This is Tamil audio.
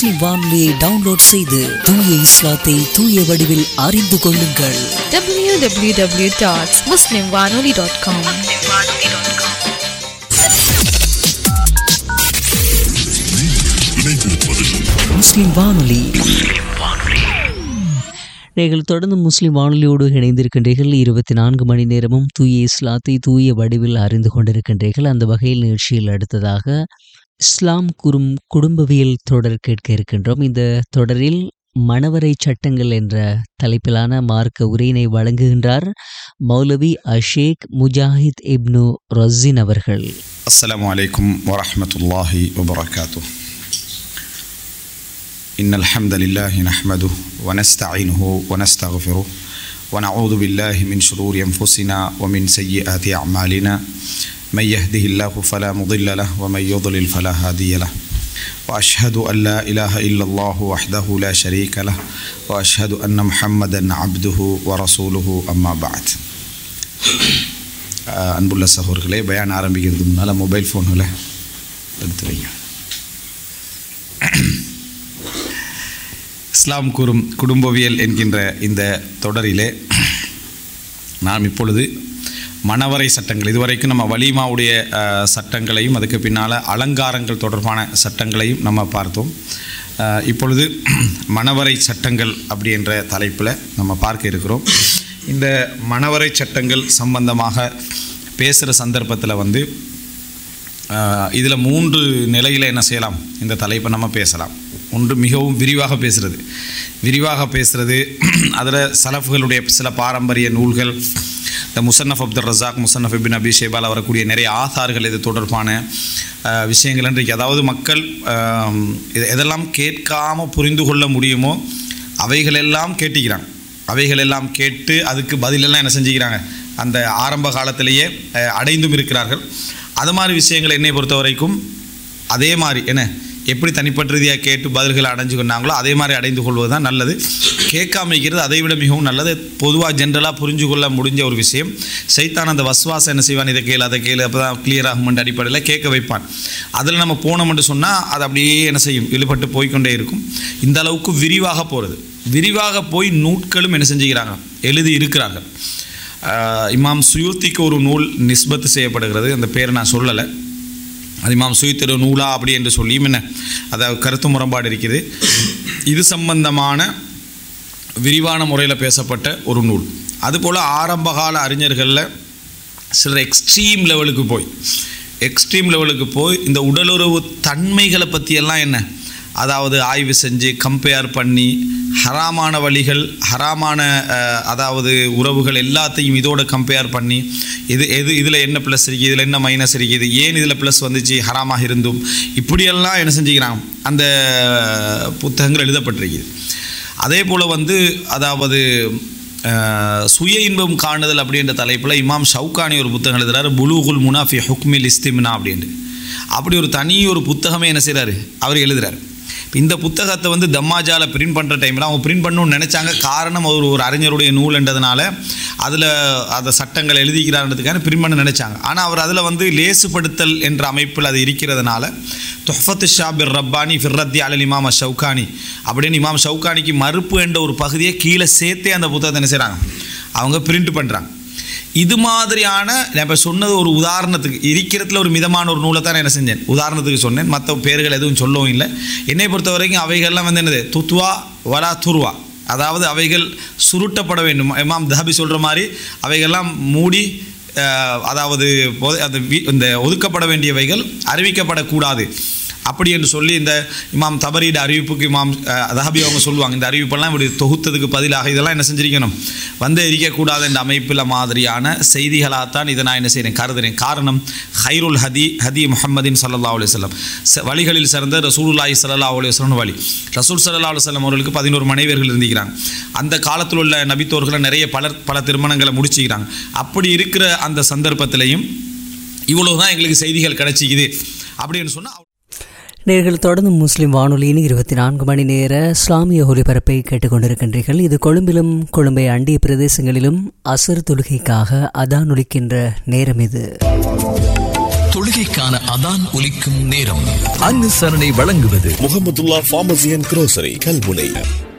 முஸ்லிம் வானொலியை டவுன்லோட் செய்து தூய இஸ்லாத்தை தூய வடிவில் அறிந்து கொள்ளுங்கள் www.muslimwanoli.com முஸ்லிம் வானொலி நீங்கள் தொடர்ந்து முஸ்லிம் வானொலியோடு இணைந்திருக்கின்றீர்கள் இருபத்தி நான்கு மணி நேரமும் தூய இஸ்லாத்தை தூய வடிவில் அறிந்து கொண்டிருக்கின்றீர்கள் அந்த வகையில் நிகழ்ச்சியில் அடுத்ததாக இஸ்லாம் கூறும் குடும்பவியல் தொடர் கேட்க இருக்கின்றோம் இந்த தொடரில் மணவரை சட்டங்கள் என்ற தலைப்பிலான மார்க்க உரையினை வழங்குகின்றார் மௌலவி அஷேக் முஜாஹித் இப்னு ரஸின் அவர்கள் السلام عليكم ورحمة الله وبركاته إن الحمد لله نحمده ونستعينه ونستغفره ونعوذ بالله من شرور أنفسنا ومن سيئات أعمالنا من يهده الله فلا مضل له ومن يضلل فلا هادي له وأشهد أن لا إله إلا الله وحده لا شريك له وأشهد أن محمدا عبده ورسوله أما بعد அஹ் அன்புள்ள சகோதரர்களே பயான் ஆரம்பிக்கிறதுக்கு முன்னால் மொபைல் ஃபோனில் எடுத்து வைங்க இஸ்லாம் கூறும் குடும்பவியல் என்கின்ற இந்த தொடரிலே நாம் இப்பொழுது மணவரை சட்டங்கள் இதுவரைக்கும் நம்ம வலிமாவுடைய அஹ், சட்டங்களையும் அதுக்கு பின்னால் அலங்காரங்கள் தொடர்பான சட்டங்களையும் நம்ம பார்த்தோம் அஹ், இப்பொழுது மணவரை சட்டங்கள் அப்படி என்ற தலைப்பில் நம்ம பார்க்க இருக்கிறோம் இந்த மணவரை சட்டங்கள் சம்பந்தமாக பேசுகிற சந்தர்ப்பத்தில் வந்து இதில் மூன்று நிலையில் என்ன செய்யலாம் இந்த தலைப்பை நம்ம பேசலாம் ஒன்று மிகவும் விரிவாக பேசுகிறது விரிவாக பேசுகிறது அதில் சலஃப்களுடைய சில பாரம்பரிய நூல்கள் இந்த Musannaf Abdul Razzaq Musannaf Ibn Abi Shaybah வரக்கூடிய நிறைய ஆதார்கள் இது தொடர்பான அஹ், விஷயங்கள் இன்றைக்கு அதாவது மக்கள் அஹ், இது எதெல்லாம் கேட்காமல் புரிந்து கொள்ள முடியுமோ அவைகளெல்லாம் கேட்டிக்கிறாங்க அவைகளெல்லாம் கேட்டு அதுக்கு பதிலெல்லாம் என்ன செஞ்சுக்கிறாங்க அந்த ஆரம்ப காலத்திலேயே அஹ், அடைந்தும் இருக்கிறார்கள் அது மாதிரி விஷயங்கள் என்னை பொறுத்த வரைக்கும் அதே மாதிரி என்ன எப்படி தனிப்பட்ட ரீதியாக கேட்டு பதில்களை அடைஞ்சு கொண்டாங்களோ அதே மாதிரி அடைந்து கொள்வது தான் நல்லது கேட்காம இருக்கிறது அதை விட மிகவும் நல்லது பொதுவாக ஜென்ரலாக புரிஞ்சு கொள்ள முடிஞ்ச ஒரு விஷயம் சைத்தான் அந்த வஸ்வாசம் என்ன செய்வான் இதை கேளு அதை கேளு அப்போ தான் கிளியர் ஆகுமென்ற அடிப்படையில் கேட்க வைப்பான் அதில் நம்ம போனோம்னு சொன்னால் அது அப்படியே என்ன செய்யும் இழுபட்டு போய்க்கொண்டே இருக்கும் இந்த அளவுக்கு விரிவாக போகிறது விரிவாக போய் நூட்களும் என்ன செஞ்சுக்கிறாங்க எழுதி இருக்கிறார்கள் ஆஹ் இமாம் சுயூத்திக்கு ஒரு நூல் நிஸ்பத்து செய்யப்படுகிறது அந்த பேரை நான் சொல்லலை அது இமாம் சுயூத்திர நூலா அப்படி என்று சொல்லியும் என்ன அதாவது கருத்து முரண்பாடு இருக்குது இது சம்பந்தமான விரிவான முறையில் பேசப்பட்ட ஒரு நூல் அதுபோல் ஆரம்பகால அறிஞர்களில் சிலர் எக்ஸ்ட்ரீம் லெவலுக்கு போய் எக்ஸ்ட்ரீம் லெவலுக்கு போய் இந்த உடலுறவு தன்மைகளை பற்றியெல்லாம் என்ன அதாவது ஆய்வு செஞ்சு கம்பேர் பண்ணி ஹராமான வழிகள் ஹராமான அஹ், அதாவது உறவுகள் எல்லாத்தையும் இதோட கம்பேர் பண்ணி இது எது இதில் என்ன ப்ளஸ் இருக்குது இதில் என்ன மைனஸ் இருக்குது ஏன் இதில் ப்ளஸ் வந்துச்சு ஹராமாக இருந்தும் இப்படியெல்லாம் என்ன செஞ்சுக்கிறாங்க அந்த புத்தகங்கள் எழுதப்பட்டிருக்குது அதே போல் வந்து அதாவது அஹ், சுய இன்பம் காணுதல் அப்படின்ற தலைப்பில் இமாம் ஷவுகானி ஒரு புத்தகம் எழுதுறாரு புலூகுல் முனாஃபி ஹுக்மில் இஸ்திம்னா அப்படின்ட்டு அப்படி ஒரு தனி ஒரு புத்தகமே என்ன செய்கிறாரு அவர் எழுதுறாரு இந்த புத்தகத்தை வந்து தம்மாஜால பிரிண்ட் பண்ணுற டைமில் அவங்க பிரிண்ட் பண்ணணும்னு நினச்சாங்க காரணம் அவர் ஒரு அறிஞருடைய நூல்ன்றதுனால அதில் அந்த சட்டங்கள் எழுதிக்கிறான்றதுக்கான பிரிண்ட் பண்ண நினச்சாங்க ஆனால் அவர் அதில் வந்து லேசுபடுத்தல் என்ற அமைப்பில் அது இருக்கிறதுனால தொஹஃபத்து ஷாபிர் ரப்பானி ஃபிர்ரத்தி அலல் இமாம் ஷவுகானி அப்படின்னு இமாம் ஷவுகானிக்கு மறுப்பு என்ற ஒரு பகுதியை கீழே சேர்த்தே அந்த புத்தகத்தை என்ன செய்கிறாங்க அவங்க பிரிண்ட் பண்ணுறாங்க இது மாதிரியான நான் இப்போ சொன்னது ஒரு உதாரணத்துக்கு இருக்கிறதுல ஒரு மிதமான ஒரு நூலை தான் நான் என்ன செஞ்சேன் உதாரணத்துக்கு சொன்னேன் மற்ற பேர்கள் எதுவும் சொல்லவும் இல்லை என்னை பொறுத்த வரைக்கும் அவைகள்லாம் வந்து என்னது துத்வா வலா துருவா அதாவது அவைகள் சுருட்டப்பட வேண்டும் இமாம் தஹபி சொல்கிற மாதிரி அவைகள்லாம் மூடி அஹ், அதாவது பொ- அந்த வி- இந்த ஒதுக்கப்பட வேண்டியவைகள் அறிவிக்கப்படக்கூடாது அப்படி என்று சொல்லி இந்த இமாம் தபரீட அறிவிப்புக்கு இமாம் அஹ், தஹபி அவங்க சொல்லுவாங்க இந்த அறிவிப்பெல்லாம் இப்படி தொகுத்ததுக்கு பதிலாக இதெல்லாம் என்ன செஞ்சிருக்கணும் வந்து இருக்கக்கூடாது என்ற அமைப்பில் மாதிரியான செய்திகளாகத்தான் இதை நான் என்ன செய்கிறேன் கருதுறேன் காரணம் ஹைருல் ஹதி ஹதி முஹம்மதின் சல்லா அலுவலம் வழிகளில் சிறந்த ரசூலுல்லாஹி சல்லா அலுவலம் வழி ரசூல் சல்லா அலுவலம் அவர்களுக்கு பதினோரு மனைவியர்கள் இருந்திருக்கிறாங்க அந்த காலத்தில் உள்ள நபித்தோர்களை நிறைய பலர் பல திருமணங்களை முடிச்சுக்கிறாங்க அப்படி இருக்கிற அந்த சந்தர்ப்பத்திலையும் இவ்வளோ தான் எங்களுக்கு செய்திகள் கிடைச்சிக்குது அப்படின்னு சொன்னால் நேர்கள் தொடர்ந்து முஸ்லிம் வானொலியின் இருபத்தி நான்கு மணி நேர இஸ்லாமிய ஒலிபரப்பை கேட்டுக்கொண்டிருக்கின்றீர்கள் இது கொழும்பிலும் கொழும்பை அண்டிய பிரதேசங்களிலும் அசர் தொழுகைக்காக அதான் ஒலிக்கின்ற நேரம் இது தொழுகைக்கான அதான் ஒலிக்கும் நேரம் அனுசரணை வழங்குவது Mohamedullah pharmacy and grocery Kalmunai